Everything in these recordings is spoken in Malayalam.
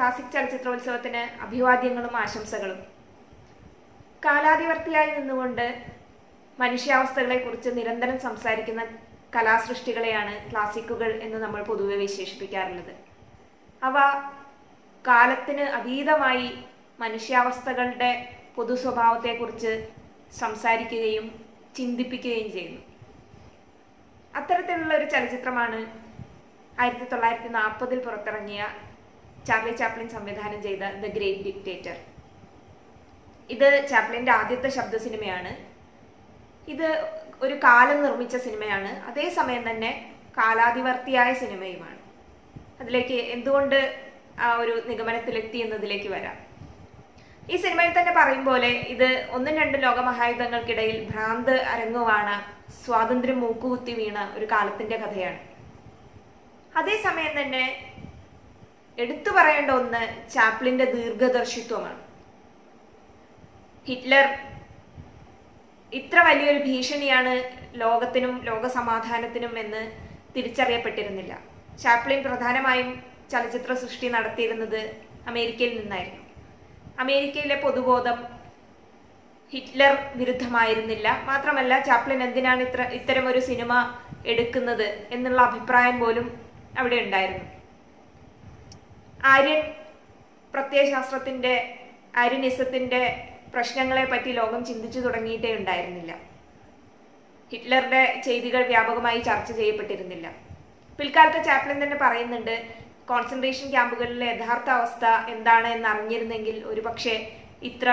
ക്ലാസിക് ചലച്ചിത്രോത്സവത്തിന് അഭിവാദ്യങ്ങളും ആശംസകളും കാലാതിവർത്തിയായി നിന്നുകൊണ്ട് മനുഷ്യാവസ്ഥകളെക്കുറിച്ച് നിരന്തരം സംസാരിക്കുന്ന കലാസൃഷ്ടികളെയാണ് ക്ലാസിക്കുകൾ എന്ന് നമ്മൾ പൊതുവെ വിശേഷിപ്പിക്കാറുള്ളത് അവ കാലത്തിന് അതീതമായി മനുഷ്യാവസ്ഥകളുടെ പൊതു സ്വഭാവത്തെക്കുറിച്ച് സംസാരിക്കുകയും ചിന്തിപ്പിക്കുകയും ചെയ്യുന്നു അത്തരത്തിലുള്ള ഒരു ചലച്ചിത്രമാണ് ആയിരത്തി തൊള്ളായിരത്തി നാൽപ്പതിൽ പുറത്തിറങ്ങിയ ചാർലി ചാപ്ലിൻ സംവിധാനം ചെയ്ത ദ ഗ്രേറ്റ് ഡിക്റ്റേറ്റർ ഇത് ചാപ്ലിന്റെ ആദ്യത്തെ ശബ്ദ സിനിമയാണ് ഇത് ഒരു കാലം നിർമ്മിച്ച സിനിമയാണ് അതേസമയം തന്നെ കാലാതിവർത്തിയായ സിനിമയുമാണ് അതിലേക്ക് എന്തുകൊണ്ട് ആ ഒരു നിഗമനത്തിലെത്തി എന്നതിലേക്ക് വരാം ഈ സിനിമയിൽ തന്നെ പറയും പോലെ ഇത് ഒന്നും രണ്ടും ലോകമഹായുധങ്ങൾക്കിടയിൽ ഭ്രാന്ത് അരങ്ങുവാണ് സ്വാതന്ത്ര്യം മൂക്കുകുത്തി വീണ ഒരു കാലത്തിന്റെ കഥയാണ് അതേസമയം തന്നെ എടുത്തു പറയേണ്ട ഒന്ന് ചാപ്ലിന്റെ ദീർഘദർശിത്വമാണ് ഹിറ്റ്ലർ ഇത്ര വലിയൊരു ഭീഷണിയാണ് ലോകത്തിനും ലോക സമാധാനത്തിനും എന്ന് തിരിച്ചറിയപ്പെട്ടിരുന്നില്ല ചാപ്ലിൻ പ്രധാനമായും ചലച്ചിത്ര സൃഷ്ടി നടത്തിയിരുന്നത് അമേരിക്കയിൽ നിന്നായിരുന്നു അമേരിക്കയിലെ പൊതുബോധം ഹിറ്റ്ലർ വിരുദ്ധമായിരുന്നില്ല മാത്രമല്ല ചാപ്ലിൻ എന്തിനാണ് ഇത്ര ഇത്തരം ഒരു സിനിമ എടുക്കുന്നത് എന്നുള്ള അഭിപ്രായം പോലും അവിടെ ഉണ്ടായിരുന്നു ആര്യൻ പ്രത്യയശാസ്ത്രത്തിന്റെ ആര്യനിസത്തിന്റെ പ്രശ്നങ്ങളെ പറ്റി ലോകം ചിന്തിച്ചു തുടങ്ങിയിട്ടേ ഉണ്ടായിരുന്നില്ല ഹിറ്റ്ലറുടെ ചെയ്തികൾ വ്യാപകമായി ചർച്ച ചെയ്യപ്പെട്ടിരുന്നില്ല പിൽക്കാലത്ത് ചാപ്ലിൻ തന്നെ പറയുന്നുണ്ട് കോൺസെൻട്രേഷൻ ക്യാമ്പുകളിലെ യഥാർത്ഥ അവസ്ഥ എന്താണ് എന്ന് അറിഞ്ഞിരുന്നെങ്കിൽ ഒരുപക്ഷെ ഇത്ര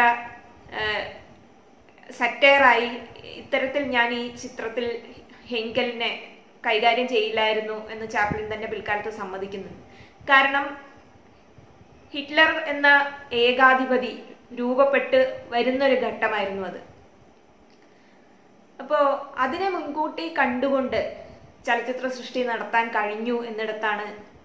സറ്റയറായി ഇത്തരത്തിൽ ഞാൻ ഈ ചിത്രത്തിൽ ഹെങ്കലിനെ കൈകാര്യം ചെയ്യില്ലായിരുന്നു എന്ന് ചാപ്ലിൻ തന്നെ പിൽക്കാലത്ത് സമ്മതിക്കുന്നുണ്ട് കാരണം ഹിറ്റ്ലർ എന്ന ഏകാധിപതി രൂപപ്പെട്ട് വരുന്നൊരു ഘട്ടമായിരുന്നു അത് അപ്പോ അതിനെ മുൻകൂട്ടി കണ്ടുകൊണ്ട് ചലച്ചിത്ര സൃഷ്ടി നടത്താൻ കഴിഞ്ഞു എന്നിടത്താണ്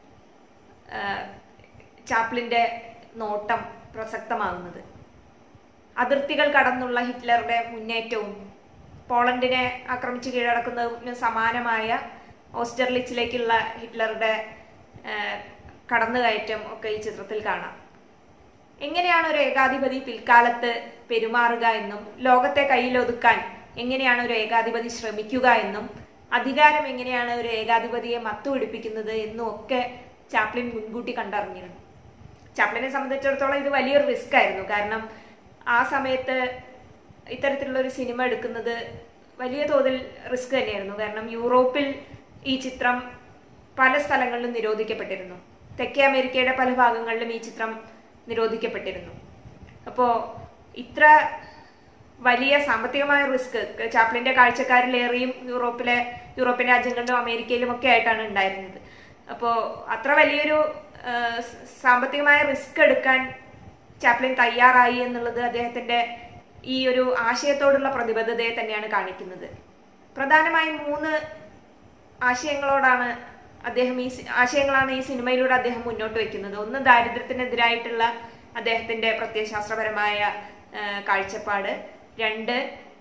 ചാപ്ലിന്റെ നോട്ടം പ്രസക്തമാകുന്നത് അതിർത്തികൾ കടന്നുള്ള ഹിറ്റ്ലറുടെ മുന്നേറ്റവും പോളണ്ടിനെ ആക്രമിച്ച് കീഴടക്കുന്നതിന് സമാനമായ ഓസ്റ്റർലിച്ചിലേക്കുള്ള ഹിറ്റ്ലറുടെ കടന്നുകയറ്റം ഒക്കെ ഈ ചിത്രത്തിൽ കാണാം എങ്ങനെയാണ് ഒരു ഏകാധിപതി പിൽക്കാലത്ത് പെരുമാറുക എന്നും ലോകത്തെ കയ്യിലൊതുക്കാൻ എങ്ങനെയാണ് ഒരു ഏകാധിപതി ശ്രമിക്കുക എന്നും അധികാരം എങ്ങനെയാണ് ഒരു ഏകാധിപതിയെ മത്തുപിടിപ്പിക്കുന്നത് എന്നും ഒക്കെ ചാപ്ലിൻ മുൻകൂട്ടി കണ്ടറിഞ്ഞിരുന്നു ചാപ്ലിനെ സംബന്ധിച്ചിടത്തോളം ഇത് വലിയൊരു റിസ്ക് ആയിരുന്നു കാരണം ആ സമയത്ത് ഇത്തരത്തിലുള്ള ഒരു സിനിമ എടുക്കുന്നത് വലിയ തോതിൽ റിസ്ക് തന്നെയായിരുന്നു കാരണം യൂറോപ്പിൽ ഈ ചിത്രം പല സ്ഥലങ്ങളിലും നിരോധിക്കപ്പെട്ടിരുന്നു തെക്കേ അമേരിക്കയുടെ പല ഭാഗങ്ങളിലും ഈ ചിത്രം നിരോധിക്കപ്പെട്ടിരുന്നു അപ്പോൾ ഇത്ര വലിയ സാമ്പത്തികമായ റിസ്ക് ചാപ്ലിന്റെ കാഴ്ചക്കാരിലേറെയും യൂറോപ്പിലെ യൂറോപ്യൻ രാജ്യങ്ങളിലും അമേരിക്കയിലും ഒക്കെ ആയിട്ടാണ് ഉണ്ടായിരുന്നത് അപ്പോൾ അത്ര വലിയൊരു സാമ്പത്തികമായ റിസ്ക് എടുക്കാൻ ചാപ്ലിൻ തയ്യാറായി എന്നുള്ളത് അദ്ദേഹത്തിന്റെ ഈ ഒരു ആശയത്തോടുള്ള പ്രതിബദ്ധതയെ തന്നെയാണ് കാണിക്കുന്നത് പ്രധാനമായും മൂന്ന് ആശയങ്ങളോടാണ് അദ്ദേഹം ഈ ആശയങ്ങളാണ് ഈ സിനിമയിലൂടെ അദ്ദേഹം മുന്നോട്ട് വെക്കുന്നത് ഒന്ന് ദാരിദ്ര്യത്തിനെതിരായിട്ടുള്ള അദ്ദേഹത്തിന്റെ പ്രത്യയശാസ്ത്രപരമായ കാഴ്ചപ്പാട് രണ്ട്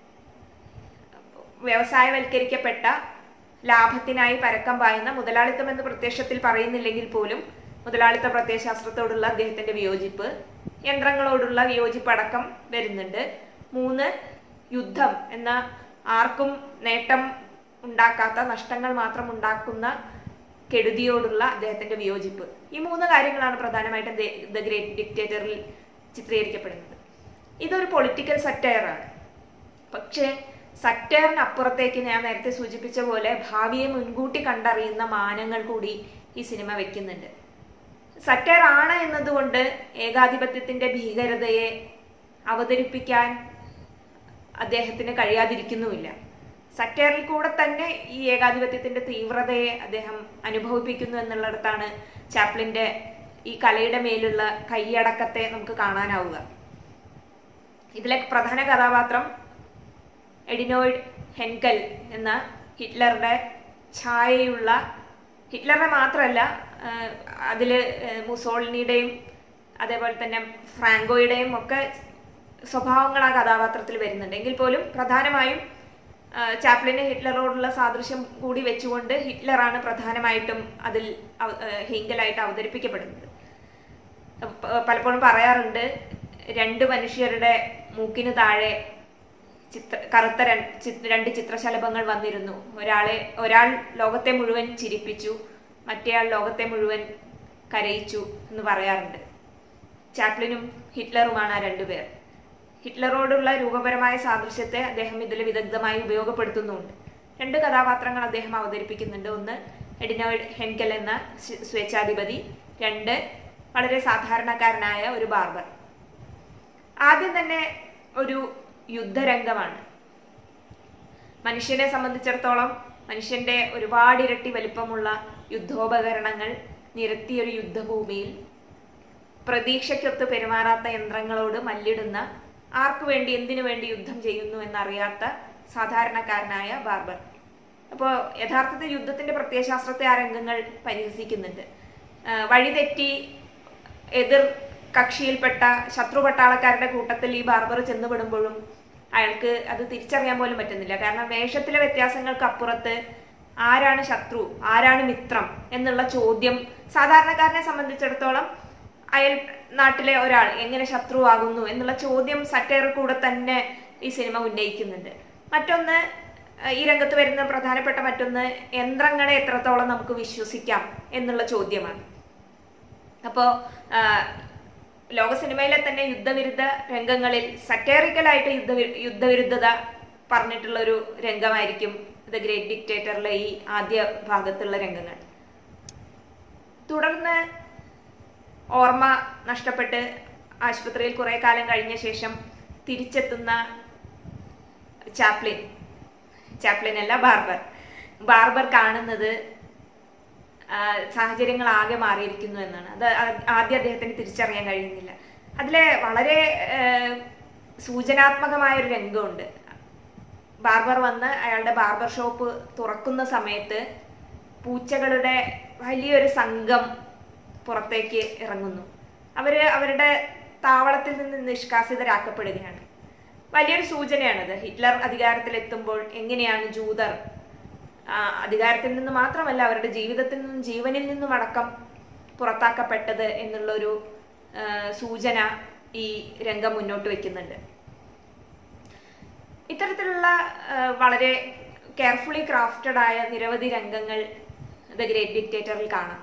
വ്യവസായവൽക്കരിക്കപ്പെട്ട ലാഭത്തിനായി പരക്കം പായുന്ന മുതലാളിത്തം എന്ന് പ്രത്യക്ഷത്തിൽ പറയുന്നില്ലെങ്കിൽ പോലും മുതലാളിത്ത പ്രത്യയശാസ്ത്രത്തോടുള്ള അദ്ദേഹത്തിന്റെ വിയോജിപ്പ് യന്ത്രങ്ങളോടുള്ള വിയോജിപ്പ് അടക്കം വരുന്നുണ്ട് മൂന്ന് യുദ്ധം എന്ന ആർക്കും നേട്ടം ഉണ്ടാക്കാത്ത നഷ്ടങ്ങൾ മാത്രം ഉണ്ടാക്കുന്ന കെടുതിയോടുള്ള അദ്ദേഹത്തിന്റെ വിയോജിപ്പ് ഈ മൂന്ന് കാര്യങ്ങളാണ് പ്രധാനമായിട്ടും ദ ഗ്രേറ്റ് ഡിക്റ്റേറ്ററിൽ ചിത്രീകരിക്കപ്പെടുന്നത് ഇതൊരു പൊളിറ്റിക്കൽ സറ്റയറാണ് പക്ഷേ സറ്റയറിനപ്പുറത്തേക്ക് ഞാൻ നേരത്തെ സൂചിപ്പിച്ച പോലെ ഭാവിയെ മുൻകൂട്ടി കണ്ടറിയുന്ന മാനങ്ങൾ കൂടി ഈ സിനിമ വെക്കുന്നുണ്ട് സറ്റയർ ആണ് എന്നതുകൊണ്ട് ഏകാധിപത്യത്തിന്റെ ഭീകരതയെ അവതരിപ്പിക്കാൻ അദ്ദേഹത്തിന് കഴിയാതിരിക്കുന്നുമില്ല സറ്റയറിൽ കൂടെ തന്നെ ഈ ഏകാധിപത്യത്തിന്റെ തീവ്രതയെ അദ്ദേഹം അനുഭവിപ്പിക്കുന്നു എന്നുള്ളിടത്താണ് ചാപ്ലിന്റെ ഈ കലയുടെ മേലുള്ള കൈയടക്കത്തെ നമുക്ക് കാണാനാവുക ഇതിലെ പ്രധാന കഥാപാത്രം എഡിനോയിഡ് ഹെൻകൽ എന്ന ഹിറ്റ്ലറുടെ ഛായയുള്ള ഹിറ്റ്ലറുടെ മാത്രമല്ല അതിൽ മുസോളിനിയുടെയും അതേപോലെ തന്നെ ഫ്രാങ്കോയുടെയും ഒക്കെ സ്വഭാവങ്ങൾ ആ കഥാപാത്രത്തിൽ വരുന്നുണ്ട് എങ്കിൽ പോലും പ്രധാനമായും ചാപ്ലിന് ഹിറ്റ്ലറോടുള്ള സാദൃശ്യം കൂടി വെച്ചുകൊണ്ട് ഹിറ്റ്ലറാണ് പ്രധാനമായിട്ടും അതിൽ ഹെങ്കലായിട്ട് അവതരിപ്പിക്കപ്പെടുന്നത് പ- പലപ്പോഴും പറയാറുണ്ട് രണ്ട് മനുഷ്യരുടെ മൂക്കിന് താഴെ ചിത്ര കറുത്ത ര- ചി- രണ്ട് ചിത്രശലഭങ്ങൾ വന്നിരുന്നു ഒരാളെ ഒരാൾ ലോകത്തെ മുഴുവൻ ചിരിപ്പിച്ചു മറ്റേയാൾ ലോകത്തെ മുഴുവൻ കരയിച്ചു എന്ന് പറയാറുണ്ട് ചാപ്ലിനും ഹിറ്റ്ലറുമാണ് ആ രണ്ടുപേർ ഹിറ്റ്ലറോടുള്ള രൂപപരമായ സാദൃശ്യത്തെ അദ്ദേഹം ഇതിൽ വിദഗ്ധമായി ഉപയോഗപ്പെടുത്തുന്നുണ്ട് രണ്ട് കഥാപാത്രങ്ങൾ അദ്ദേഹം അവതരിപ്പിക്കുന്നുണ്ട് ഒന്ന് എഡിനോയിഡ് ഹെൻകൽ എന്ന സ്വ- സ്വേച്ഛാധിപതി രണ്ട് വളരെ സാധാരണക്കാരനായ ഒരു ബാർബർ ആദ്യം തന്നെ ഒരു യുദ്ധരംഗമാണ് മനുഷ്യനെ സംബന്ധിച്ചിടത്തോളം മനുഷ്യന്റെ ഒരുപാട് ഇരട്ടി വലിപ്പമുള്ള യുദ്ധോപകരണങ്ങൾ നിരത്തിയ ഒരു യുദ്ധഭൂമിയിൽ പ്രതീക്ഷയ്ക്കൊത്ത് പെരുമാറാത്ത യന്ത്രങ്ങളോട് മല്ലിടുന്ന ആർക്കു വേണ്ടി എന്തിനു വേണ്ടി യുദ്ധം ചെയ്യുന്നു എന്നറിയാത്ത സാധാരണക്കാരനായ ബാർബർ അപ്പോൾ യഥാർത്ഥത്തിൽ യുദ്ധത്തിന്റെ പ്രത്യയശാസ്ത്രത്തെ ആ രംഗങ്ങൾ പരിഹസിക്കുന്നുണ്ട് ആ, വഴിതെറ്റി എതിർ കക്ഷിയിൽപ്പെട്ട ശത്രു പട്ടാളക്കാരുടെ കൂട്ടത്തിൽ ഈ ബാർബർ ചെന്നുപെടുമ്പോഴും അയാൾക്ക് അത് തിരിച്ചറിയാൻ പോലും പറ്റുന്നില്ല കാരണം വേഷത്തിലെ വ്യത്യാസങ്ങൾക്ക് അപ്പുറത്ത് ആരാണ് ശത്രു ആരാണ് മിത്രം എന്നുള്ള ചോദ്യം സാധാരണക്കാരനെ സംബന്ധിച്ചിടത്തോളം അയൽ നാട്ടിലെ ഒരാൾ എങ്ങനെ ശത്രുവാകുന്നു എന്നുള്ള ചോദ്യം സറ്റയർ കൂടെ തന്നെ ഈ സിനിമ ഉന്നയിക്കുന്നുണ്ട് മറ്റൊന്ന് അഹ് ഈ രംഗത്ത് വരുന്ന പ്രധാനപ്പെട്ട മറ്റൊന്ന് യന്ത്രങ്ങളെ എത്രത്തോളം നമുക്ക് വിശ്വസിക്കാം എന്നുള്ള ചോദ്യമാണ് അപ്പോൾ ലോക സിനിമയിലെ തന്നെ യുദ്ധവിരുദ്ധ രംഗങ്ങളിൽ സറ്റേറിക്കലായിട്ട് യുദ്ധ യുദ്ധവിരുദ്ധത പറഞ്ഞിട്ടുള്ള ഒരു രംഗമായിരിക്കും ദ ഗ്രേറ്റ് ഡിക്റ്റേറ്ററിലെ ഈ ആദ്യ ഭാഗത്തുള്ള രംഗങ്ങൾ തുടർന്ന് ഓർമ്മ നഷ്ടപ്പെട്ട് ആശുപത്രിയിൽ കുറെ കാലം കഴിഞ്ഞ ശേഷം തിരിച്ചെത്തുന്ന ചാപ്ലിൻ ചാപ്ലിൻ അല്ല ബാർബർ ബാർബർ കാണുന്നത് ആ, സാഹചര്യങ്ങൾ ആകെ മാറിയിരിക്കുന്നു എന്നാണ് അത് ആ- ആദ്യം അദ്ദേഹത്തിന് തിരിച്ചറിയാൻ കഴിയുന്നില്ല അതിലെ വളരെ ആ, സൂചനാത്മകമായ ഒരു രംഗമുണ്ട് ബാർബർ വന്ന് അയാളുടെ ബാർബർ ഷോപ്പ് തുറക്കുന്ന സമയത്ത് പൂച്ചകളുടെ വലിയൊരു സംഘം പുറത്തേക്ക് ഇറങ്ങുന്നു അവര് അവരുടെ താവളത്തിൽ നിന്ന് നിഷ്കാസിതരാക്കപ്പെടുകയാണ് വലിയൊരു സൂചനയാണത് ഹിറ്റ്ലർ അധികാരത്തിലെത്തുമ്പോൾ എങ്ങനെയാണ് ജൂതർ ആ, അധികാരത്തിൽ നിന്ന് മാത്രമല്ല അവരുടെ ജീവിതത്തിൽ നിന്നും ജീവനിൽ നിന്നും അടക്കം പുറത്താക്കപ്പെട്ടത് എന്നുള്ളൊരു ആ, സൂചന ഈ രംഗം മുന്നോട്ട് വെക്കുന്നുണ്ട് ഇത്തരത്തിലുള്ള ആ, വളരെ കെയർഫുള്ളി ക്രാഫ്റ്റഡ് ആയ നിരവധി രംഗങ്ങൾ ദ ഗ്രേറ്റ് ഡിക്റ്റേറ്ററിൽ കാണാം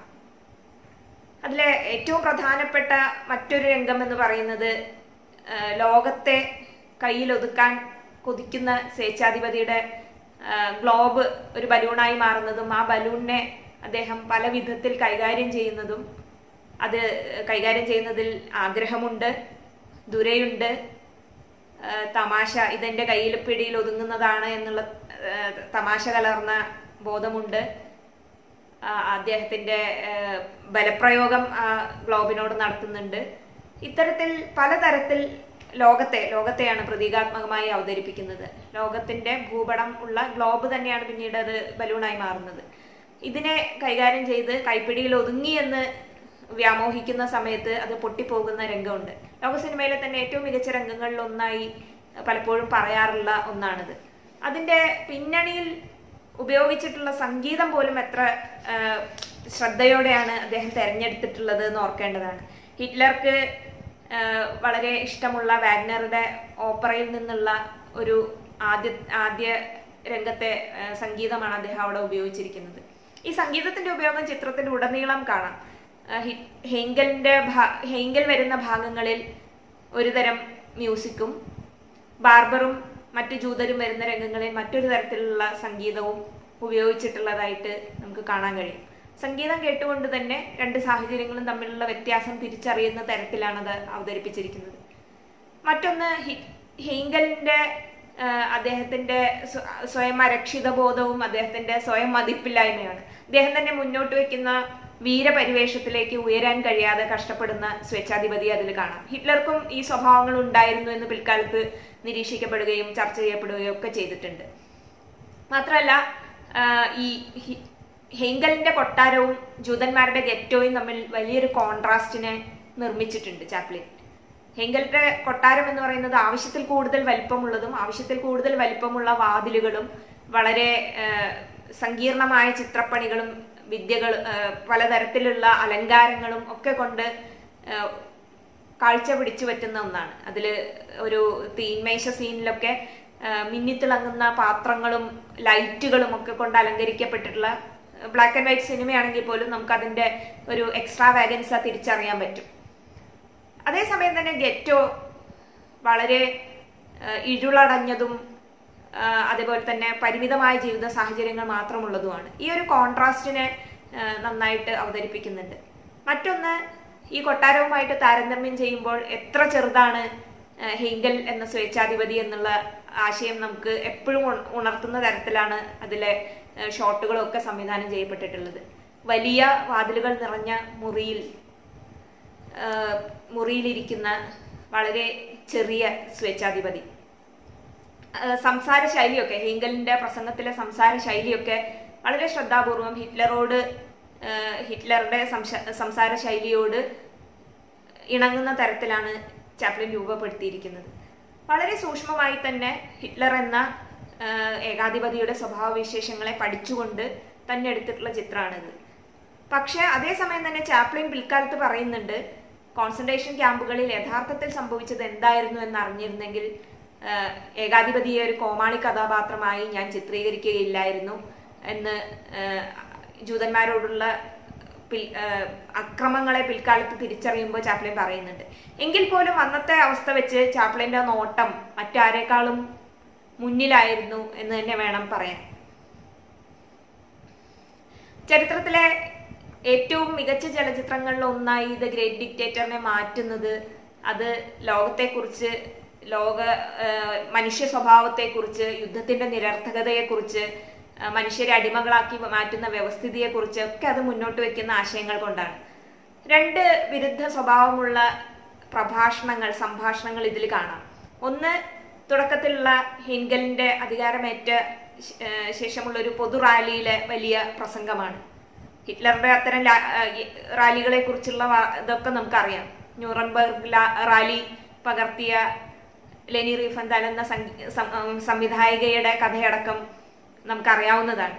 അതിലെ ഏറ്റവും പ്രധാനപ്പെട്ട മറ്റൊരു രംഗം എന്ന് പറയുന്നത് ആ, ലോകത്തെ കയ്യിലൊതുക്കാൻ കൊതിക്കുന്ന സ്വേച്ഛാധിപതിയുടെ ആ, ഗ്ലോബ് ഒരു ബലൂണായി മാറുന്നതും ആ ബലൂണിനെ അദ്ദേഹം പല വിധത്തിൽ കൈകാര്യം ചെയ്യുന്നതും അത് കൈകാര്യം ചെയ്യുന്നതിൽ ആഗ്രഹമുണ്ട് ദുരയുണ്ട് ആ, തമാശ ഇതെന്റെ കയ്യിൽ പിടിയിൽ ഒതുങ്ങുന്നതാണ് എന്നുള്ള ആ, തമാശ കലർന്ന ബോധമുണ്ട് ആ, അദ്ദേഹത്തിന്റെ ആ, ബലപ്രയോഗം ആ ഗ്ലോബിനോട് നടത്തുന്നുണ്ട് ഇത്തരത്തിൽ പലതരത്തിൽ ലോകത്തെ ലോകത്തെയാണ് പ്രതീകാത്മകമായി അവതരിപ്പിക്കുന്നത് ലോകത്തിന്റെ ഭൂപടം ഉള്ള ഗ്ലോബ് തന്നെയാണ് പിന്നീട് അത് ബലൂണായി മാറുന്നത് ഇതിനെ കൈകാര്യം ചെയ്ത് കൈപ്പിടിയിൽ ഒതുങ്ങി എന്ന് വ്യാമോഹിക്കുന്ന സമയത്ത് അത് പൊട്ടിപ്പോകുന്ന രംഗമുണ്ട് ലോക സിനിമയിലെ തന്നെ ഏറ്റവും മികച്ച രംഗങ്ങളിൽ ഒന്നായി പലപ്പോഴും പറയാറുള്ള ഒന്നാണിത് അതിന്റെ പിന്നണിയിൽ ഉപയോഗിച്ചിട്ടുള്ള സംഗീതം പോലും എത്ര ആ, ശ്രദ്ധയോടെയാണ് അദ്ദേഹം തെരഞ്ഞെടുത്തിട്ടുള്ളത് എന്ന് ഓർക്കേണ്ടതാണ് ഹിറ്റ്ലർക്ക് ആ, വളരെ ഇഷ്ടമുള്ള വാഗ്നറുടെ ഓപ്പറയിൽ നിന്നുള്ള ഒരു ആദ്യ ആദ്യ രംഗത്തെ ആ, സംഗീതമാണ് അദ്ദേഹം അവിടെ ഉപയോഗിച്ചിരിക്കുന്നത് ഈ സംഗീതത്തിന്റെ ഉപയോഗം ചിത്രത്തിന്റെ ഉടനീളം കാണാം ആ, ഹി- ഹെങ്കലിന്റെ ഭാ- ഹെങ്കൽ വരുന്ന ഭാഗങ്ങളിൽ ഒരുതരം മ്യൂസിക്കും ബാർബറും മറ്റു ജൂതരും വരുന്ന രംഗങ്ങളിൽ മറ്റൊരു തരത്തിലുള്ള സംഗീതവും ഉപയോഗിച്ചിട്ടുള്ളതായിട്ട് നമുക്ക് കാണാൻ കഴിയും സംഗീതം കേട്ടുകൊണ്ട് തന്നെ രണ്ട് സാഹചര്യങ്ങളും തമ്മിലുള്ള വ്യത്യാസം തിരിച്ചറിയുന്ന തരത്തിലാണ് അത് അവതരിപ്പിച്ചിരിക്കുന്നത് മറ്റൊന്ന് ഹി- ഹെയ്ങ്കലിന്റെ ആ, അദ്ദേഹത്തിന്റെ സ്വ- സ്വയം അരക്ഷിത ബോധവും അദ്ദേഹത്തിന്റെ സ്വയം മതിപ്പില്ലായ്മയാണ് അദ്ദേഹം തന്നെ മുന്നോട്ട് വെക്കുന്ന വീരപരിവേഷത്തിലേക്ക് ഉയരാൻ കഴിയാതെ കഷ്ടപ്പെടുന്ന സ്വേച്ഛാധിപതി അതിൽ കാണാം ഹിറ്റ്ലർക്കും ഈ സ്വഭാവങ്ങൾ ഉണ്ടായിരുന്നു എന്ന് പിൽക്കാലത്ത് നിരീക്ഷിക്കപ്പെടുകയും ചർച്ച ചെയ്യപ്പെടുകയും ഒക്കെ ചെയ്തിട്ടുണ്ട് മാത്രമല്ല ആ, ഈ ഹി- ഹെങ്കലിന്റെ കൊട്ടാരവും ജൂതന്മാരുടെ ഗെറ്റോയും തമ്മിൽ വലിയൊരു കോൺട്രാസ്റ്റിനെ നിർമ്മിച്ചിട്ടുണ്ട് ചാപ്ലിൻ ഹെങ്കലിന്റെ കൊട്ടാരം എന്ന് പറയുന്നത് ആവശ്യത്തിൽ കൂടുതൽ വലിപ്പമുള്ളതും ആവശ്യത്തിൽ കൂടുതൽ വലിപ്പമുള്ള വാതിലുകളും വളരെ ആ, സങ്കീർണമായ ചിത്രപ്പണികളും വിദ്യകൾ ആ, പലതരത്തിലുള്ള അലങ്കാരങ്ങളും ഒക്കെ കൊണ്ട് ആ, കാഴ്ച പിടിച്ചു പറ്റുന്ന ഒന്നാണ് അതിൽ ഒരു തീന്മേശ സീനിലൊക്കെ ആ, മിന്നിത്തിളങ്ങുന്ന പാത്രങ്ങളും ലൈറ്റുകളും ഒക്കെ കൊണ്ട് അലങ്കരിക്കപ്പെട്ടിട്ടുള്ള ബ്ലാക്ക് ആൻഡ് വൈറ്റ് സിനിമയാണെങ്കിൽ പോലും നമുക്ക് അതിന്റെ ഒരു എക്സ്ട്രാ വാഗൻസ് തിരിച്ചറിയാൻ പറ്റും അതേസമയം തന്നെ ഗെറ്റോ വളരെ ആ, ഇരുളടഞ്ഞതും ആ, അതേപോലെ തന്നെ പരിമിതമായ ജീവിത സാഹചര്യങ്ങൾ മാത്രമുള്ളതുമാണ് ഈ ഒരു കോൺട്രാസ്റ്റിനെ ആ, നന്നായിട്ട് അവതരിപ്പിക്കുന്നുണ്ട് മറ്റൊന്ന് ഈ കൊട്ടാരവുമായിട്ട് താരതമ്യം ചെയ്യുമ്പോൾ എത്ര ചെറുതാണ് ആ, ഹെങ്കൽ എന്ന സ്വേച്ഛാധിപതി എന്നുള്ള ആശയം നമുക്ക് എപ്പോഴും ഉണ- ഉണർത്തുന്ന തരത്തിലാണ് അതിലെ ആ, ഷോട്ടുകളൊക്കെ സംവിധാനം ചെയ്യപ്പെട്ടിട്ടുള്ളത് വലിയ വാതിലുകൾ നിറഞ്ഞ മുറിയിൽ ആ, മുറിയിലിരിക്കുന്ന വളരെ ചെറിയ സ്വേച്ഛാധിപതി ആ, സംസാര ശൈലിയൊക്കെ ഹീങ്കലിന്റെ പ്രസംഗത്തിലെ സംസാര ശൈലിയൊക്കെ വളരെ ശ്രദ്ധാപൂർവം ഹിറ്റ്ലറോട് ആ, ഹിറ്റ്ലറുടെ സംശ- സംസാര ശൈലിയോട് ഇണങ്ങുന്ന തരത്തിലാണ് ചാപ്ലിൻ രൂപപ്പെടുത്തിയിരിക്കുന്നത് വളരെ സൂക്ഷ്മമായി തന്നെ ഹിറ്റ്ലർ എന്ന ആ, ഏകാധിപതിയുടെ സ്വഭാവവിശേഷങ്ങളെ പഠിച്ചുകൊണ്ട് തന്നെ എടുത്തിട്ടുള്ള ചിത്രമാണിത് പക്ഷേ അതേസമയം തന്നെ ചാപ്ലിൻ പിൽക്കാലത്ത് പറയുന്നുണ്ട് കോൺസെൻട്രേഷൻ ക്യാമ്പുകളിൽ യഥാർത്ഥത്തിൽ സംഭവിച്ചത് എന്തായിരുന്നു എന്ന് അറിഞ്ഞിരുന്നെങ്കിൽ ആ, ഏകാധിപതിയെ ഒരു കോമാളി കഥാപാത്രമായി ഞാൻ ചിത്രീകരിക്കുകയില്ലായിരുന്നു എന്ന് ആ, ജൂതന്മാരോടുള്ള പിൽ- ആ, അക്രമങ്ങളെ പിൽക്കാലത്ത് തിരിച്ചറിയുമ്പോൾ ചാപ്ലിൻ പറയുന്നുണ്ട് എങ്കിൽ പോലും അന്നത്തെ അവസ്ഥ വെച്ച് ചാപ്ലിന്റെ നോട്ടം മറ്റാരേക്കാളും മുന്നിലായിരുന്നു എന്ന് തന്നെ വേണം പറയാൻ ചരിത്രത്തിലെ ഏറ്റവും മികച്ച ചലച്ചിത്രങ്ങളിൽ ഒന്നായി ദ ഗ്രേറ്റ് ഡിക്റ്റേറ്ററിനെ മാറ്റുന്നത് അത് ലോകത്തെക്കുറിച്ച് ലോക ആ, മനുഷ്യ സ്വഭാവത്തെക്കുറിച്ച് യുദ്ധത്തിന്റെ നിരർത്ഥകതയെക്കുറിച്ച് ആ, മനുഷ്യരെ അടിമകളാക്കി മാറ്റുന്ന വ്യവസ്ഥിതിയെക്കുറിച്ച് ഒക്കെ അത് മുന്നോട്ട് വെക്കുന്ന ആശയങ്ങൾ കൊണ്ടാണ് രണ്ട് വിരുദ്ധ സ്വഭാവമുള്ള പ്രഭാഷണങ്ങൾ സംഭാഷണങ്ങൾ ഇതിൽ കാണാം ഒന്ന് തുടക്കത്തിലുള്ള ഹിൻഗലിന്റെ അധികാരമേറ്റ ശ- ഏഹ് ശേഷമുള്ള ഒരു പൊതു റാലിയിലെ വലിയ പ്രസംഗമാണ് ഹിറ്റ്ലറുടെ അത്തരം ലാ- ഏഹ് ഈ റാലികളെ കുറിച്ചുള്ള വാ- ഇതൊക്കെ നമുക്കറിയാം ന്യൂറംബർഗ് ലാ- റാലി പകർത്തിയ ലെനി റീഫന്താൽ എന്ന സംഗീ- സം- ഉം സംവിധായികയുടെ കഥയടക്കം നമുക്കറിയാവുന്നതാണ്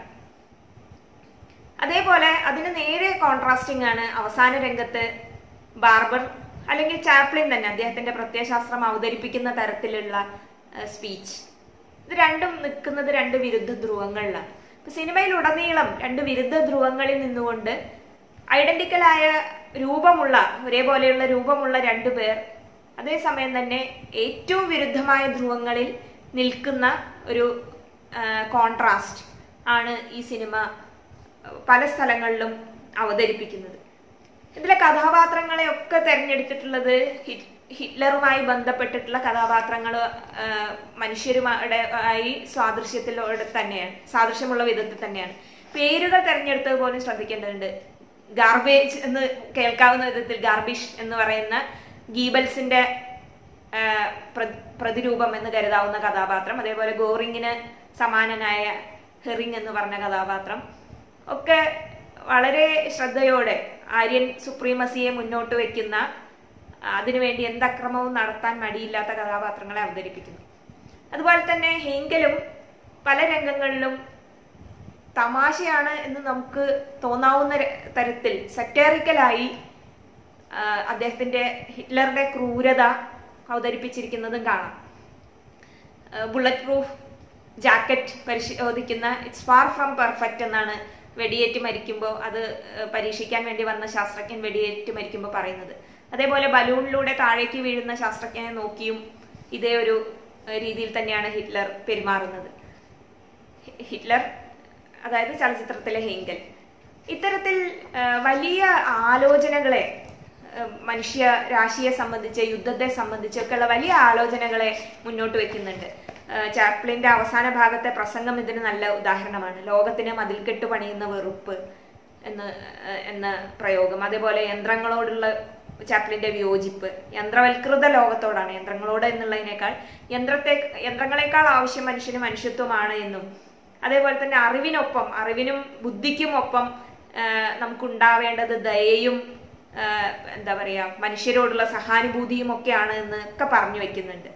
അതേപോലെ അതിന് നേരെ കോൺട്രാസ്റ്റിംഗ് ആണ് അവസാന രംഗത്ത് ബാർബർ അല്ലെങ്കിൽ ചാപ്ലിൻ തന്നെ അദ്ദേഹത്തിന്റെ പ്രത്യയശാസ്ത്രം അവതരിപ്പിക്കുന്ന തരത്തിലുള്ള സ്പീച്ച് ഇത് രണ്ടും നിൽക്കുന്നത് രണ്ട് വിരുദ്ധ ധ്രുവങ്ങളിലാണ് ഇപ്പൊ സിനിമയിലുടനീളം രണ്ട് വിരുദ്ധ ധ്രുവങ്ങളിൽ നിന്നുകൊണ്ട് ഐഡന്റിക്കലായ രൂപമുള്ള ഒരേപോലെയുള്ള രൂപമുള്ള രണ്ടു പേർ അതേസമയം തന്നെ ഏറ്റവും വിരുദ്ധമായ ധ്രുവങ്ങളിൽ നിൽക്കുന്ന ഒരു കോൺട്രാസ്റ്റ് ആണ് ഈ സിനിമ പല സ്ഥലങ്ങളിലും അവതരിപ്പിക്കുന്നത് ഇതിലെ കഥാപാത്രങ്ങളെ ഒക്കെ തെരഞ്ഞെടുത്തിട്ടുള്ളത് ഹിറ്റ് ഹിറ്റ്ലറുമായി ബന്ധപ്പെട്ടിട്ടുള്ള കഥാപാത്രങ്ങൾ മനുഷ്യരുമായുടെ ആയി സാദൃശ്യത്തിലൂടെ തന്നെയാണ് സാദൃശ്യമുള്ള വിധത്തിൽ തന്നെയാണ് പേരുകൾ തെരഞ്ഞെടുത്തത് പോലും ശ്രദ്ധിക്കേണ്ടതുണ്ട് ഗാർബേജ് എന്ന് കേൾക്കാവുന്ന വിധത്തിൽ ഗാർബിഷ് എന്ന് പറയുന്ന ഗീബൽസിന്റെ ആ, പ്ര- പ്രതിരൂപം എന്ന് കരുതാവുന്ന കഥാപാത്രം അതേപോലെ ഗോറിങ്ങിന് സമാനനായ ഹെറിങ് എന്ന് പറഞ്ഞ കഥാപാത്രം ഒക്കെ വളരെ ശ്രദ്ധയോടെ ആര്യൻ സുപ്രീമസിയെ മുന്നോട്ട് വെക്കുന്ന അതിനുവേണ്ടി എന്ത് അക്രമവും നടത്താൻ മടിയില്ലാത്ത കഥാപാത്രങ്ങളെ അവതരിപ്പിക്കുന്നു അതുപോലെ തന്നെ ഹെങ്കലും പല രംഗങ്ങളിലും തമാശയാണ് എന്ന് നമുക്ക് തോന്നാവുന്ന ര- തരത്തിൽ സെറ്റേറിക്കലായി അദ്ദേഹത്തിന്റെ ഹിറ്റ്ലറുടെ ക്രൂരത അവതരിപ്പിച്ചിരിക്കുന്നതും കാണാം ബുള്ളറ്റ് പ്രൂഫ് ജാക്കറ്റ് പരിശോധിക്കുന്ന ഇറ്റ്സ് ഫാർ ഫ്രം പെർഫെക്റ്റ് എന്നാണ് വെടിയേറ്റ് മരിക്കുമ്പോൾ അത് ഏഹ്, പരീക്ഷിക്കാൻ വേണ്ടി വന്ന ശാസ്ത്രജ്ഞൻ വെടിയേറ്റ് മരിക്കുമ്പോൾ പറയുന്നത് അതേപോലെ ബലൂണിലൂടെ താഴേക്ക് വീഴുന്ന ശാസ്ത്രജ്ഞനെ നോക്കിയും ഇതേ ഒരു ഏഹ്, രീതിയിൽ തന്നെയാണ് ഹിറ്റ്ലർ പെരുമാറുന്നത് ഹി- ഹിറ്റ്ലർ അതായത് ചലച്ചിത്രത്തിലെ ഹെങ്കൽ ഇത്തരത്തിൽ ആ, വലിയ ആലോചനകളെ ആ, മനുഷ്യ രാശിയെ സംബന്ധിച്ച് യുദ്ധത്തെ സംബന്ധിച്ചൊക്കെയുള്ള വലിയ ആലോചനകളെ മുന്നോട്ട് വെക്കുന്നുണ്ട് ആ, ചാപ്ലിന്റെ അവസാന ഭാഗത്തെ പ്രസംഗം ഇതിന് നല്ല ഉദാഹരണമാണ് ലോകത്തിന് മതിൽക്കെട്ട് പണിയുന്ന വെറുപ്പ് എന്ന് ആ, എന്ന പ്രയോഗം അതേപോലെ യന്ത്രങ്ങളോടുള്ള ചാപ്ലിന്റെ വിയോജിപ്പ് യന്ത്രവൽകൃത ലോകത്തോടാണ് യന്ത്രങ്ങളോട് എന്നുള്ളതിനേക്കാൾ യന്ത്രത്തെ യന്ത്രങ്ങളെക്കാൾ ആവശ്യം മനുഷ്യന് മനുഷ്യത്വമാണ് എന്നും അതേപോലെ തന്നെ അറിവിനൊപ്പം അറിവിനും ബുദ്ധിക്കും ഒപ്പം ആ, നമുക്കുണ്ടാവേണ്ടത് ദയയും ആ, എന്താ പറയാ മനുഷ്യരോടുള്ള സഹാനുഭൂതിയും ഒക്കെയാണ് എന്ന് ഒക്കെ പറഞ്ഞു വെക്കുന്നുണ്ട്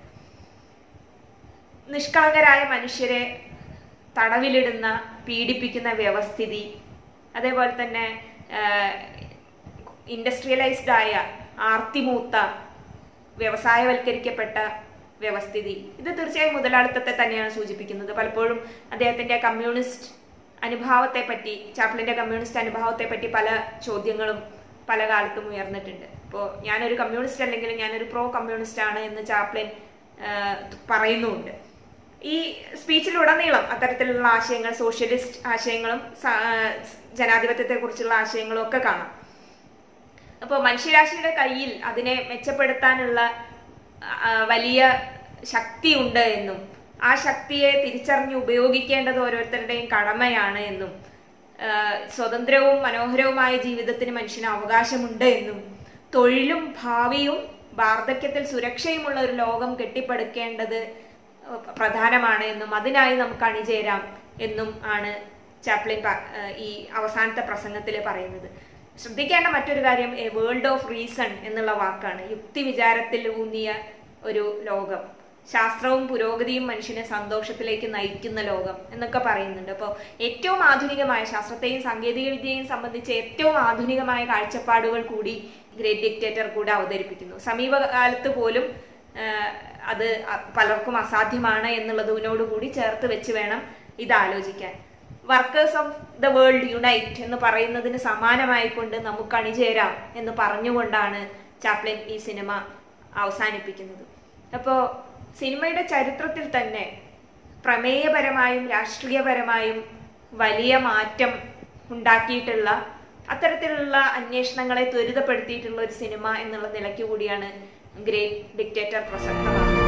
നിഷ്കളങ്കരായ മനുഷ്യരെ തടവിലിടുന്ന പീഡിപ്പിക്കുന്ന വ്യവസ്ഥിതി അതേപോലെ തന്നെ ഇൻഡസ്ട്രിയലൈസ്ഡ് ആയ ആർത്തിമൂത്ത വ്യവസായവൽക്കരിക്കപ്പെട്ട വ്യവസ്ഥിതി ഇത് തീർച്ചയായും മുതലാളിത്തത്തെ തന്നെയാണ് സൂചിപ്പിക്കുന്നത് പലപ്പോഴും അദ്ദേഹത്തിന്റെ കമ്മ്യൂണിസ്റ്റ് അനുഭാവത്തെ പറ്റി ചാപ്ലിന്റെ കമ്മ്യൂണിസ്റ്റ് അനുഭാവത്തെ പറ്റി പല ചോദ്യങ്ങളും പല കാലത്തും ഉയർന്നിട്ടുണ്ട് ഇപ്പോൾ ഞാനൊരു കമ്മ്യൂണിസ്റ്റ് അല്ലെങ്കിൽ ഞാനൊരു പ്രോ കമ്മ്യൂണിസ്റ്റ് ആണ് എന്ന് ചാപ്ലിൻ ആ, പറയുന്നുമുണ്ട് ഈ സ്പീച്ചിലുടനീളം അത്തരത്തിലുള്ള ആശയങ്ങൾ സോഷ്യലിസ്റ്റ് ആശയങ്ങളും സ- ആ, ജനാധിപത്യത്തെ കുറിച്ചുള്ള ആശയങ്ങളും ഒക്കെ കാണാം അപ്പോൾ മനുഷ്യരാശിയുടെ കയ്യിൽ അതിനെ മെച്ചപ്പെടുത്താനുള്ള ആ, വലിയ ശക്തിയുണ്ട് എന്നും ആ ശക്തിയെ തിരിച്ചറിഞ്ഞ് ഉപയോഗിക്കേണ്ടത് ഓരോരുത്തരുടെയും കടമയാണ് എന്നും ആ, സ്വതന്ത്രവും മനോഹരവുമായ ജീവിതത്തിന് മനുഷ്യന് അവകാശമുണ്ട് എന്നും തൊഴിലും ഭാവിയും വാർദ്ധക്യത്തിൽ സുരക്ഷയുമുള്ള ഒരു ലോകം കെട്ടിപ്പടുക്കേണ്ടത് പ്രധാനമാണ് എന്നും അതിനായി നമുക്ക് അണിചേരാം എന്നും ആണ് ചാപ്ലിൻ പ- ആ, ഈ അവസാനത്തെ പ്രസംഗത്തിൽ പറയുന്നത് ശ്രദ്ധിക്കേണ്ട മറ്റൊരു കാര്യം എ വേൾഡ് ഓഫ് റീസൺ എന്നുള്ള വാക്കാണ് യുക്തി വിചാരത്തിൽ ഊന്നിയ ഒരു ലോകം ശാസ്ത്രവും പുരോഗതിയും മനുഷ്യനെ സന്തോഷത്തിലേക്ക് നയിക്കുന്ന ലോകം എന്നൊക്കെ പറയുന്നുണ്ട് അപ്പോൾ ഏറ്റവും ആധുനികമായ ശാസ്ത്രത്തെയും സാങ്കേതിക വിദ്യയെയും സംബന്ധിച്ച് ഏറ്റവും ആധുനികമായ കാഴ്ചപ്പാടുകൾ കൂടി ഗ്രേറ്റ് ഡിക്റ്റേറ്റർ കൂടെ അവതരിപ്പിക്കുന്നു സമീപകാലത്ത് പോലും ആ, അത് അ- പലർക്കും അസാധ്യമാണ് എന്നുള്ളതിനോട് കൂടി ചേർത്ത് വെച്ച് വേണം ഇത് ആലോചിക്കാൻ workers of the world unite എന്ന് പറയുന്നതിന് സമാനമായിക്കൊണ്ട് നമുക്ക് അണിചേരാം എന്ന് പറഞ്ഞുകൊണ്ടാണ് ചാപ്ലിൻ ഈ സിനിമ അവസാനിപ്പിക്കുന്നത് അപ്പോൾ സിനിമയുടെ ചരിത്രത്തിൽ തന്നെ പ്രമേയപരമായും രാഷ്ട്രീയപരമായും വലിയ മാറ്റം ഉണ്ടാക്കിയിട്ടുള്ള അത്തരത്തിലുള്ള അന്വേഷണങ്ങളെ ത്വരിതപ്പെടുത്തിയിട്ടുള്ള ഒരു സിനിമ എന്നുള്ള നിലയ്ക്ക് കൂടിയാണ് ഗ്രേറ്റ് ഡിക്റ്റേറ്റർ പ്രസക്തമാകുന്നത്